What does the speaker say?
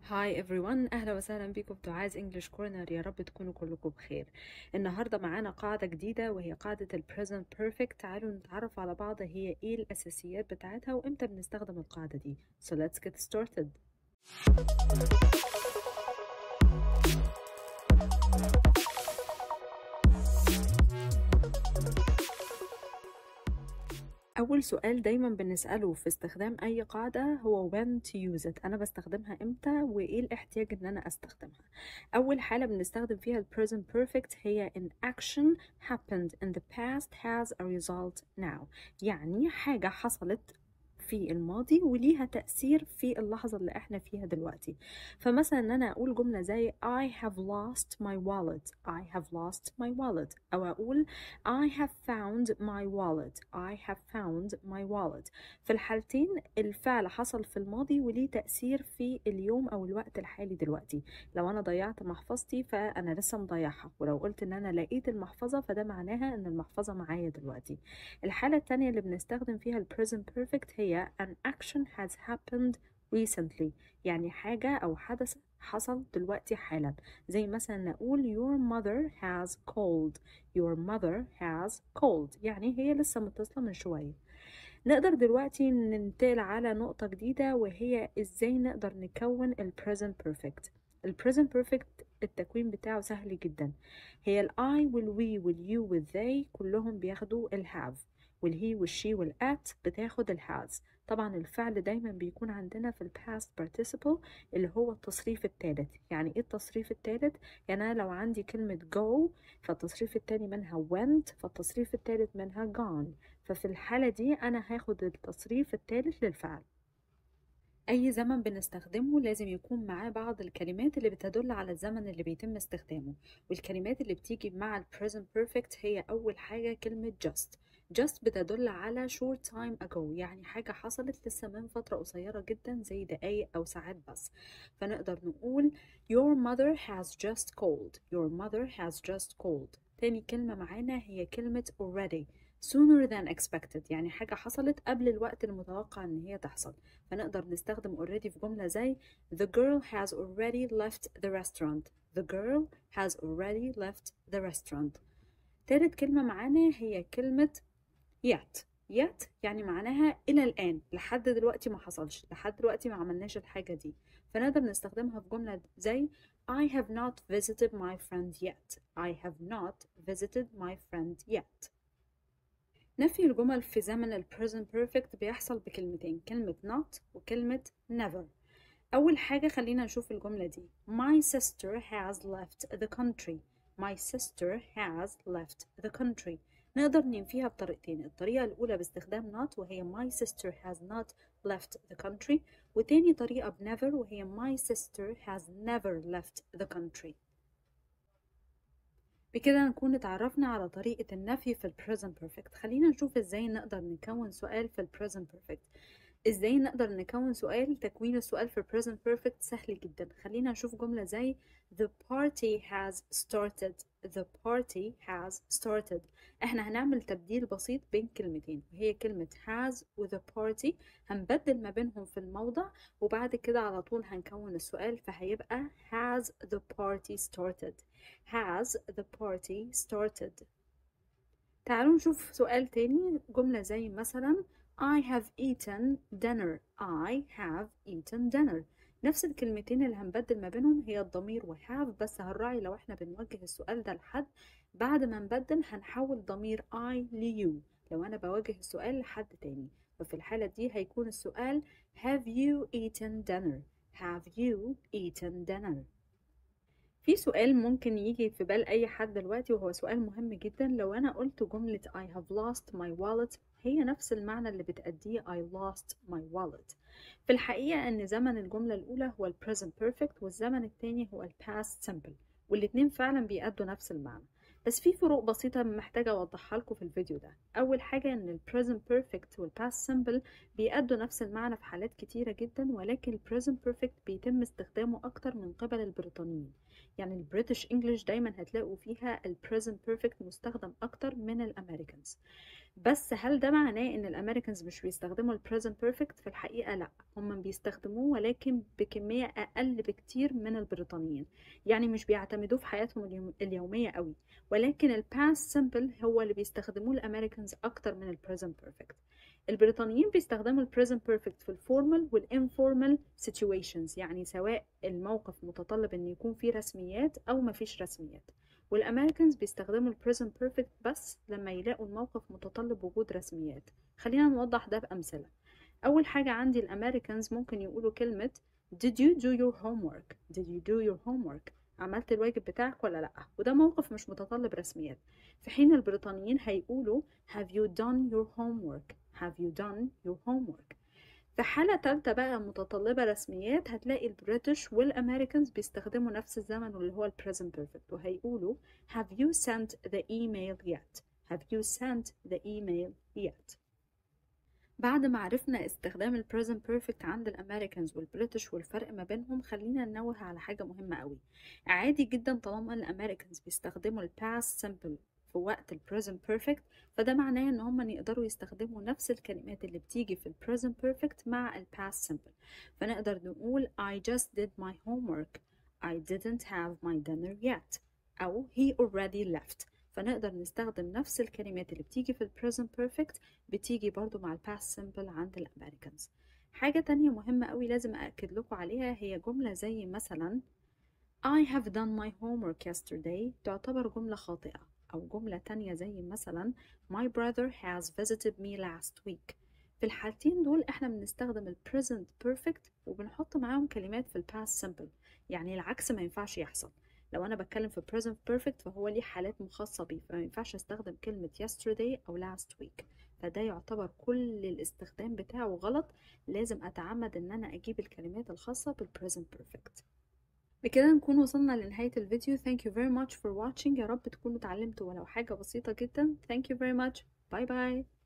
هاي everyone اهلا وسهلا بكم بتوع عايز انجلش كورنر يا رب تكونوا كلكم بخير النهارده معانا قاعده جديده وهي قاعده ال present perfect تعالوا نتعرف على بعض هي ايه الاساسيات بتاعتها وامتى بنستخدم القاعده دي so let's get started أول سؤال دايما بنسأله في استخدام أي قاعدة هو when to use it أنا بستخدمها إمتى وإيه الاحتياج إن أنا أستخدمها أول حالة بنستخدم فيها ال present perfect هي in action happened in the past has a result now يعني حاجة حصلت في الماضي وليها تأثير في اللحظة اللي احنا فيها دلوقتي فمثلا ان انا اقول جملة زي I have lost my wallet I have lost my wallet او اقول I have found my wallet I have found my wallet في الحالتين الفعل حصل في الماضي وليه تأثير في اليوم او الوقت الحالي دلوقتي لو انا ضيعت محفظتي فانا لسه مضيعها ولو قلت ان انا لقيت المحفظة فده معناها ان المحفظة معايا دلوقتي الحالة التانية اللي بنستخدم فيها ال present perfect هي an action has happened recently يعني حاجة أو حدث حصل دلوقتي حالا زي مثلا نقول your mother has called your mother has called يعني هي لسه متصلة من شوية نقدر دلوقتي ننتقل على نقطة جديدة وهي ازاي نقدر نكون ال present perfect ال present perfect التكوين بتاعه سهل جدا هي ال I وال we وال you وال they كلهم بياخدوا ال have والهي والشي والات بتاخد الهاز طبعا الفعل دايما بيكون عندنا في الباست participle اللي هو التصريف الثالث يعني ايه التصريف الثالث يعني انا لو عندي كلمة go فالتصريف الثاني منها went فالتصريف الثالث منها gone ففي الحالة دي انا هاخد التصريف الثالث للفعل أي زمن بنستخدمه لازم يكون معاه بعض الكلمات اللي بتدل على الزمن اللي بيتم استخدامه والكلمات اللي بتيجي مع ال present perfect هي أول حاجة كلمة just just بتدل على short time ago يعني حاجة حصلت لسه من فترة قصيرة جدا زي دقايق أو ساعات بس فنقدر نقول your mother has just called your mother has just called تاني كلمة معانا هي كلمة already sooner than expected يعني حاجة حصلت قبل الوقت المتوقع إن هي تحصل فنقدر نستخدم already في جملة زي the girl has already left the restaurant the girl has already left the restaurant تالت كلمة معانا هي كلمة yet yet يعني معناها إلى الآن لحد دلوقتي ما حصلش لحد دلوقتي ما عملناش الحاجة دي فنقدر نستخدمها في جملة زي I have not visited my friend yet I have not visited my friend yet نفي الجمل في زمن ال present perfect بيحصل بكلمتين كلمة not وكلمة never أول حاجة خلينا نشوف الجملة دي My sister has left the country My sister has left the country نقدر ننفيها بطريقتين الطريقة الأولى باستخدام not وهي my sister has not left the country وتاني طريقة ب never وهي my sister has never left the country بكده نكون اتعرفنا على طريقة النفي في ال present perfect خلينا نشوف ازاي نقدر نكون سؤال في ال present perfect ازاي نقدر نكون سؤال تكوين السؤال في present perfect سهل جدا خلينا نشوف جملة زي the party has started the party has started احنا هنعمل تبديل بسيط بين كلمتين وهي كلمة has و the party هنبدل ما بينهم في الموضع وبعد كده على طول هنكون السؤال فهيبقى has the party started has the party started تعالوا نشوف سؤال تاني جملة زي مثلا I have eaten dinner I have eaten dinner نفس الكلمتين اللي هنبدل ما بينهم هي الضمير وهاف بس هنراعي لو احنا بنوجه السؤال ده لحد بعد ما نبدل هنحول ضمير I ليو لو انا بوجه السؤال لحد تاني ففي الحالة دي هيكون السؤال have you eaten dinner have you eaten dinner في سؤال ممكن يجي في بال أي حد دلوقتي وهو سؤال مهم جدا لو أنا قلت جملة I have lost my wallet هي نفس المعنى اللي بتأديه I lost my wallet في الحقيقة أن زمن الجملة الأولى هو ال present perfect والزمن التاني هو ال past simple والاتنين فعلا بيأدوا نفس المعنى بس في فروق بسيطة محتاجة أوضحها لكم في الفيديو ده أول حاجة إن ال present perfect وال past simple بيأدوا نفس المعنى في حالات كتيرة جدا ولكن ال present perfect بيتم استخدامه أكتر من قبل البريطانيين يعني البريتش انجلش دايما هتلاقوا فيها البريزنت بيرفكت مستخدم اكتر من الامريكانز بس هل ده معناه ان الامريكانز مش بيستخدموا البريزنت بيرفكت في الحقيقه لا هم بيستخدموه ولكن بكميه اقل بكتير من البريطانيين يعني مش بيعتمدوه في حياتهم اليوميه قوي ولكن الباست سمبل هو اللي بيستخدموه الامريكانز اكتر من البريزنت بيرفكت البريطانيين بيستخدموا البريزنت بيرفكت في الفورمال والانفورمال سيتويشنز يعني سواء الموقف متطلب ان يكون فيه رسميات او مفيش رسميات والامريكانز بيستخدموا البريزنت بيرفكت بس لما يلاقوا الموقف متطلب وجود رسميات خلينا نوضح ده بامثله اول حاجه عندي الامريكانز ممكن يقولوا كلمه did you do your homework did you do your homework عملت الواجب بتاعك ولا لا وده موقف مش متطلب رسميات في حين البريطانيين هيقولوا have you done your homework have you done your homework في حالة تالتة بقى متطلبة رسميات هتلاقي البريتش والأمريكانز بيستخدموا نفس الزمن اللي هو البريزنت بيرفكت وهيقولوا have you sent the email yet have you sent the email yet بعد ما عرفنا استخدام البريزنت بيرفكت عند الامريكانز والبريتش والفرق ما بينهم خلينا ننوه على حاجه مهمه قوي عادي جدا طالما الامريكانز بيستخدموا الباست سمبل في وقت البريزنت بيرفكت فده معناه ان هم يقدروا يستخدموا نفس الكلمات اللي بتيجي في البريزنت بيرفكت مع الباست سمبل فنقدر نقول I just did my homework I didn't have my dinner yet أو he already left فنقدر نستخدم نفس الكلمات اللي بتيجي في البريزنت بيرفكت بتيجي برضو مع الباست سمبل عند الامريكانز حاجة تانية مهمة قوي لازم أأكد لكم عليها هي جملة زي مثلا I have done my homework yesterday تعتبر جملة خاطئة أو جملة تانية زي مثلا My brother has visited me last week في الحالتين دول احنا بنستخدم ال present perfect وبنحط معاهم كلمات في ال past simple يعني العكس ما ينفعش يحصل لو انا بتكلم في present perfect فهو ليه حالات مخصصة بيه فما ينفعش استخدم كلمة yesterday او last week فده يعتبر كل الاستخدام بتاعه غلط لازم اتعمد ان انا اجيب الكلمات الخاصة بال present perfect بكده نكون وصلنا لنهاية الفيديو thank you very much for watching يا رب تكونوا اتعلمتوا ولو حاجة بسيطة جدا thank you very much باي باي